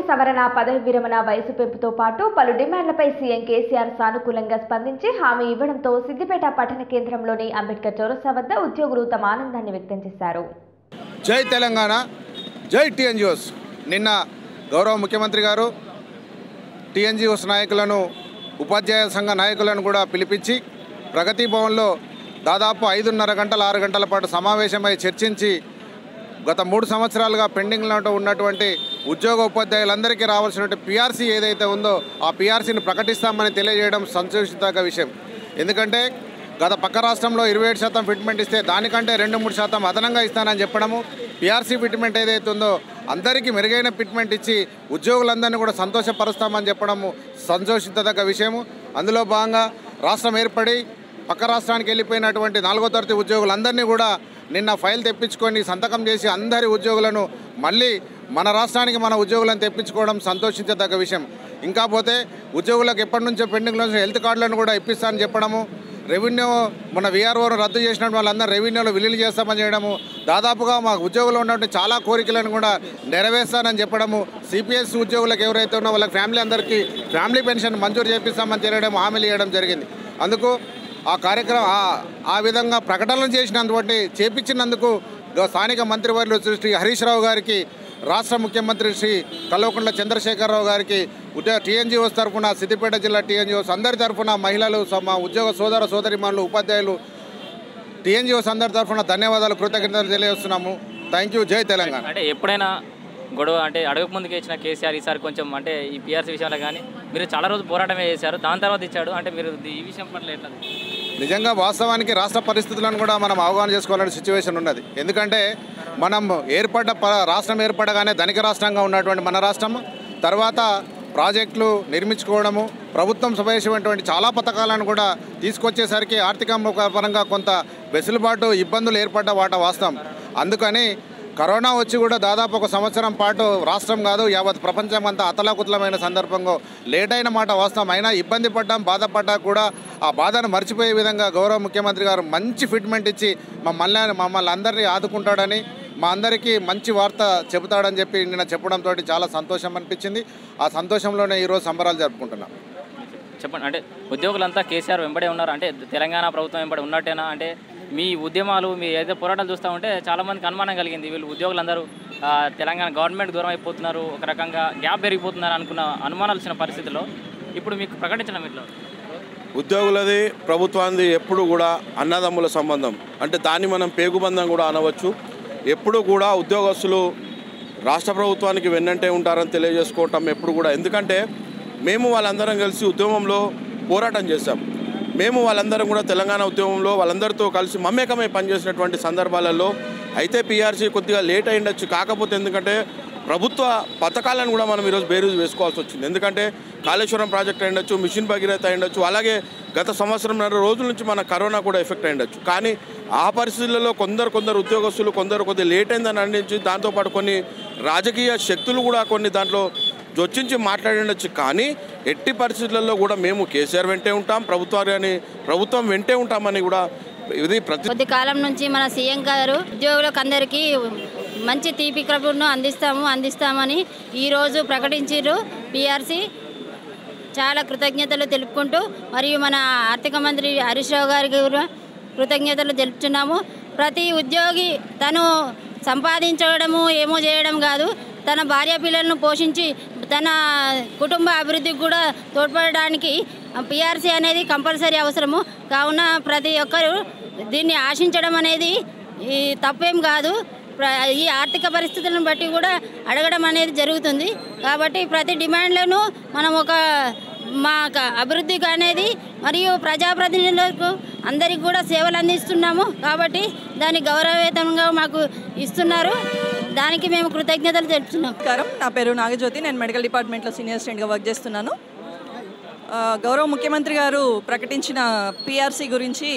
సవరణ పదవి విరమణ వయసు పెంపుతో పాటు పలు డిమాండ్లపై సీఎం కేసీఆర్ సానుకూలంగా స్పందించి హామీ ఇవ్వడంతో సిద్దిపేట పట్టణ కేంద్రంలోని అంబేద్కర్ చౌరస్తా వద్ద ఉద్యోగులు తమ ఆనందాన్ని వ్యక్తం చేశారు జై తెలంగాణ జై టీఎన్జిఓస్ నిన్న గౌరవ ముఖ్యమంత్రి గారు టీఎన్జిఓస్ నాయకులను ఉపాధ్యాయ సంఘ నాయకులను కూడా పిలిపించి ప్రగతి భవన్లో దాదాపు ఐదున్నర గంటల ఆరు గంటల పాటు సమావేశమై చర్చించి గత మూడు సంవత్సరాలుగా పెండింగ్లో ఉన్నటువంటి ఉద్యోగ ఉపాధ్యాయులందరికీ రావాల్సినటువంటి పిఆర్సీ ఏదైతే ఉందో ఆ పిఆర్సీని ప్రకటిస్తామని తెలియజేయడం సంతోషించదగ్గ విషయం ఎందుకంటే గత పక్క రాష్ట్రంలో ఇరవై ఏడు శాతం ఫిట్మెంట్ ఇస్తే దానికంటే రెండు మూడు శాతం అదనంగా ఇస్తానని చెప్పడము పిఆర్సీ ఫిట్మెంట్ ఏదైతే ఉందో అందరికీ మెరుగైన ఫిట్మెంట్ ఇచ్చి ఉద్యోగులందరినీ కూడా సంతోషపరుస్తామని చెప్పడము సంతోషించదగ్గ విషయము అందులో భాగంగా రాష్ట్రం ఏర్పడి పక్క రాష్ట్రానికి వెళ్ళిపోయినటువంటి నాలుగో తరగతి ఉద్యోగులందరినీ కూడా నిన్న ఫైల్ తెప్పించుకొని సంతకం చేసి అందరి ఉద్యోగులను మళ్ళీ మన రాష్ట్రానికి మన ఉద్యోగులను తెప్పించుకోవడం సంతోషించదగ్గ విషయం ఇంకా పోతే ఉద్యోగులకు ఎప్పటి నుంచో పెండింగ్లో ఉన్న హెల్త్ కార్డులను కూడా ఇప్పిస్తానని చెప్పడము రెవెన్యూ మన వీఆర్ఓను రద్దు చేసిన వాళ్ళందరూ రెవెన్యూలో విలీనం చేస్తామని చేయడము దాదాపుగా మా ఉద్యోగులు ఉన్నటువంటి చాలా కోరికలను కూడా నెరవేర్స్తానని చెప్పడము సిపిఎస్ ఉద్యోగులకు ఎవరైతే ఉన్నో వాళ్ళకి ఫ్యామిలీ అందరికీ ఫ్యామిలీ పెన్షన్ మంజూరు చేపిస్తామని చేయడం హామీలు ఇవ్వడం జరిగింది అందుకు ఆ కార్యక్రమం ఆ- ఆ విధంగా ప్రకటనలు చేసినందుకు చేపించినందుకు గ- స్థానిక మంత్రివర్యులు శ్రీ హరీష్ రావు గారికి రాష్ట్ర ముఖ్యమంత్రి శ్రీ కల్వకుంట్ల చంద్రశేఖరరావు గారికి ఉద్యోగ టీఎన్జిఓస్ తరఫున సిద్దిపేట జిల్లా టీఎన్జిఓస్ అందరి తరఫున మహిళలు స- మా ఉద్యోగ సోదర సోదరిమణులు ఉపాధ్యాయులు టీఎన్జిఓస్ అందరి తరఫున ధన్యవాదాలు కృతజ్ఞతలు తెలియజేస్తున్నాము థ్యాంక్ యూ జై తెలంగాణ అంటే ఎప్పుడైనా గొడవ అంటే అడగక ముందుకే ఇచ్చిన కేసీఆర్ ఈసారి కొంచెం అంటే ఈ పీఆర్సీ విషయంలో కానీ మీరు చాలా రోజులు పోరాటమే చేశారు దాని తర్వాత ఇచ్చాడు అంటే మీరు ఈ విషయం పట్ల ఎట్లా నిజంగా వాస్తవానికి రాష్ట్ర పరిస్థితులను కూడా మనం అవగాహన చేసుకోవాలనే సిచ్యువేషన్ ఉన్నది ఎందుకంటే మనం ఏర్పడ్డ ప రాష్ట్రం ఏర్పడగానే ధనిక రాష్ట్రంగా ఉన్నటువంటి మన రాష్ట్రం తర్వాత ప్రాజెక్టులు నిర్మించుకోవడము ప్రభుత్వం ప్రవేశమైనటువంటి చాలా పథకాలను కూడా తీసుకొచ్చేసరికి ఆర్థిక పరంగా కొంత వెసులుబాటు ఇబ్బందులు ఏర్పడ్డ వాట వాస్తవం అందుకని కరోనా వచ్చి కూడా దాదాపు ఒక సంవత్సరం పాటు రాష్ట్రం కాదు యావత్ ప్రపంచం అంతా అతలాకుతలమైన సందర్భంలో లేట్ అయిన మాట వాస్తవం అయినా ఇబ్బంది పడ్డాం బాధపడ్డా కూడా ఆ బాధను మర్చిపోయే విధంగా గౌరవ ముఖ్యమంత్రి గారు మంచి ఫిట్మెంట్ ఇచ్చి మమ్మల్ని మమ్మల్ని అందరినీ ఆదుకుంటాడని మా అందరికీ మంచి వార్త చెబుతాడని చెప్పి నిన్న చెప్పడంతో చాలా సంతోషం అనిపించింది ఆ సంతోషంలోనే ఈరోజు సంబరాలు జరుపుకుంటున్నాం చెప్పండి అంటే ఉద్యోగులంతా కేసీఆర్ వెంబడే ఉన్నారు అంటే తెలంగాణ ప్రభుత్వం వెంబడి ఉన్నట్టేనా అంటే మీ ఉద్యమాలు మీ ఏదో పోరాటాలు చూస్తూ ఉంటే చాలా మందికి అనుమానం కలిగింది వీళ్ళు ఉద్యోగులందరూ ఆ, తెలంగాణ గవర్నమెంట్ దూరం అయిపోతున్నారు ఒక రకంగా గ్యాప్ పెరిగిపోతున్నారు అనుకున్న అనుమానాలు వచ్చిన పరిస్థితుల్లో ఇప్పుడు మీకు ప్రకటించడం ఇట్లా ఉద్యోగులది ప్రభుత్వానికి ఎప్పుడు కూడా అన్నదమ్ముల సంబంధం అంటే దాన్ని మనం పేగుబంధం కూడా అనవచ్చు ఎప్పుడు కూడా ఉద్యోగస్తులు రాష్ట్ర ప్రభుత్వానికి వెన్నంటే ఉంటారని తెలియజేసుకోవటం ఎప్పుడు కూడా ఎందుకంటే మేము వాళ్ళందరం కలిసి ఉద్యమంలో పోరాటం చేశాం మేము వాళ్ళందరం కూడా తెలంగాణ ఉద్యమంలో వాళ్ళందరితో కలిసి మమేకమై పనిచేసినటువంటి సందర్భాలలో అయితే పీఆర్సీ కొద్దిగా లేట్ అయ్యిండొచ్చు కాకపోతే ఎందుకంటే ప్రభుత్వ పథకాలను కూడా మనం ఈరోజు బేరీజు వేసుకోవాల్సి వచ్చింది ఎందుకంటే కాళేశ్వరం ప్రాజెక్ట్ అయ్యుండొచ్చు మిషన్ భగీరథ అయ్యుండొచ్చు అలాగే గత సంవత్సరంన్నర రోజుల నుంచి మన కరోనా కూడా ఎఫెక్ట్ అయ్యుండొచ్చు కానీ ఆ పరిస్థితులలో కొందరు కొందరు ఉద్యోగస్తులు కొందరు కొద్దిగా లేట్ అయిందని అందించి దాంతోపాటు కొన్ని రాజకీయ శక్తులు కూడా కొన్ని దాంట్లో జొచ్చించి మాట్లాడిండొచ్చు కానీ ఎట్టి పరిస్థితులలో కూడా మేము కేసీఆర్ వెంటే ఉంటాం ప్రభుత్వాన్ని ప్రభుత్వం వెంటే ఉంటామని కూడా ఇది ప్రతి కొద్ది కాలం నుంచి మన సీఎం గారు ఉద్యోగులకు అందరికీ మంచి తీపి కబుర్ను అందిస్తాము అందిస్తామని ఈరోజు ప్రకటించారు పిఆర్సీ చాలా కృతజ్ఞతలు తెలుపుకుంటూ మరియు మన ఆర్థిక మంత్రి హరీష్ రావు గారికి కూడా కృతజ్ఞతలు తెలుపుతున్నాము ప్రతి ఉద్యోగి తను సంపాదించడము ఏమో చేయడం కాదు తన భార్య పిల్లలను పోషించి తన కుటుంబ అభివృద్ధికి కూడా తోడ్పడడానికి పిఆర్సీ అనేది కంపల్సరీ అవసరము కావున ప్రతి ఒక్కరూ దీన్ని ఆశించడం అనేది ఈ తప్పేం కాదు ప్ర- ఈ ఆర్థిక పరిస్థితులను బట్టి కూడా అడగడం అనేది జరుగుతుంది కాబట్టి ప్రతి డిమాండ్లను మనం ఒక మా క- అభివృద్ధికి అనేది మరియు ప్రజాప్రతినిధులకు అందరికి కూడా సేవలు అందిస్తున్నాము కాబట్టి దాని గౌరవవేతంగా మాకు ఇస్తున్నారు దానికి మేము కృతజ్ఞతలు తెలుపుతున్నాం నమస్కారం నా పేరు నాగజ్యోతి నేను మెడికల్ డిపార్ట్మెంట్లో సీనియర్ అసిస్టెంట్గా వర్క్ చేస్తున్నాను ఆ, గౌరవ ముఖ్యమంత్రి గారు ప్రకటించిన పిఆర్సీ గురించి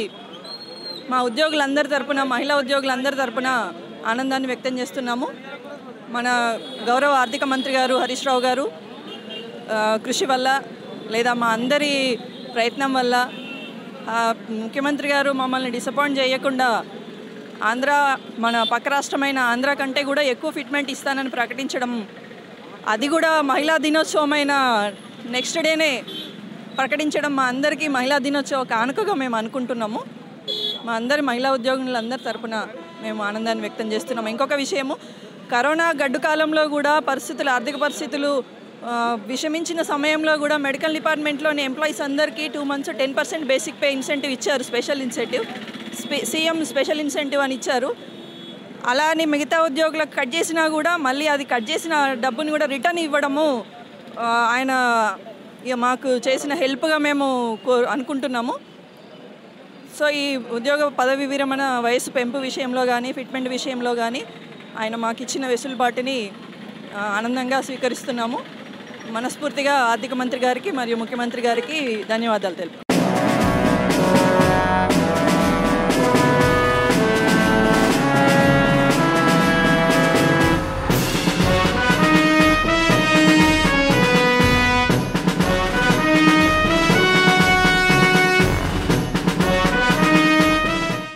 మా ఉద్యోగులందరి తరపున మహిళా ఉద్యోగులందరి తరపున ఆనందాన్ని వ్యక్తం చేస్తున్నాము మన గౌరవ ఆర్థిక మంత్రి గారు హరీష్ రావు గారు ఆ, కృషి వల్ల లేదా మా అందరి ప్రయత్నం వల్ల ఆ, ముఖ్యమంత్రి గారు మమ్మల్ని డిసప్పాయింట్ చేయకుండా ఆంధ్ర మన పక్క రాష్ట్రమైన ఆంధ్ర కంటే కూడా ఎక్కువ ఫిట్మెంట్ ఇస్తానని ప్రకటించడం అది కూడా మహిళా దినోత్సవమైన నెక్స్ట్ డేనే ప్రకటించడం మా అందరికీ మహిళా దినోత్సవ కానుకగా మేము అనుకుంటున్నాము మా అందరి మహిళా ఉద్యోగులందరి తరపున మేము ఆనందాన్ని వ్యక్తం చేస్తున్నాము ఇంకొక విషయము కరోనా గడ్డు కాలంలో కూడా పరిస్థితులు ఆర్థిక పరిస్థితులు ఆ, విషమించిన సమయంలో కూడా మెడికల్ డిపార్ట్మెంట్లోని ఎంప్లాయీస్ అందరికీ two months ten percent basic pay incentive ఇచ్చారు స్పెషల్ ఇన్సెంటివ్ స్పె సీఎం స్పెషల్ ఇన్సెంటివ్ అని ఇచ్చారు అలా అని మిగతా ఉద్యోగులకు కట్ చేసినా కూడా మళ్ళీ అది కట్ చేసిన డబ్బుని కూడా రిటర్న్ ఇవ్వడము ఆ, ఆయన ఇక మాకు చేసిన హెల్ప్గా మేము కో అనుకుంటున్నాము సో ఈ ఉద్యోగ పదవి విరమణ వయసు పెంపు విషయంలో కానీ ఫిట్మెంట్ విషయంలో కానీ ఆయన మాకు ఇచ్చిన వెసులుబాటుని ఆ, ఆనందంగా స్వీకరిస్తున్నాము మనస్ఫూర్తిగా ఆర్థిక మంత్రి గారికి మరియు ముఖ్యమంత్రి గారికి ధన్యవాదాలు తెలుపు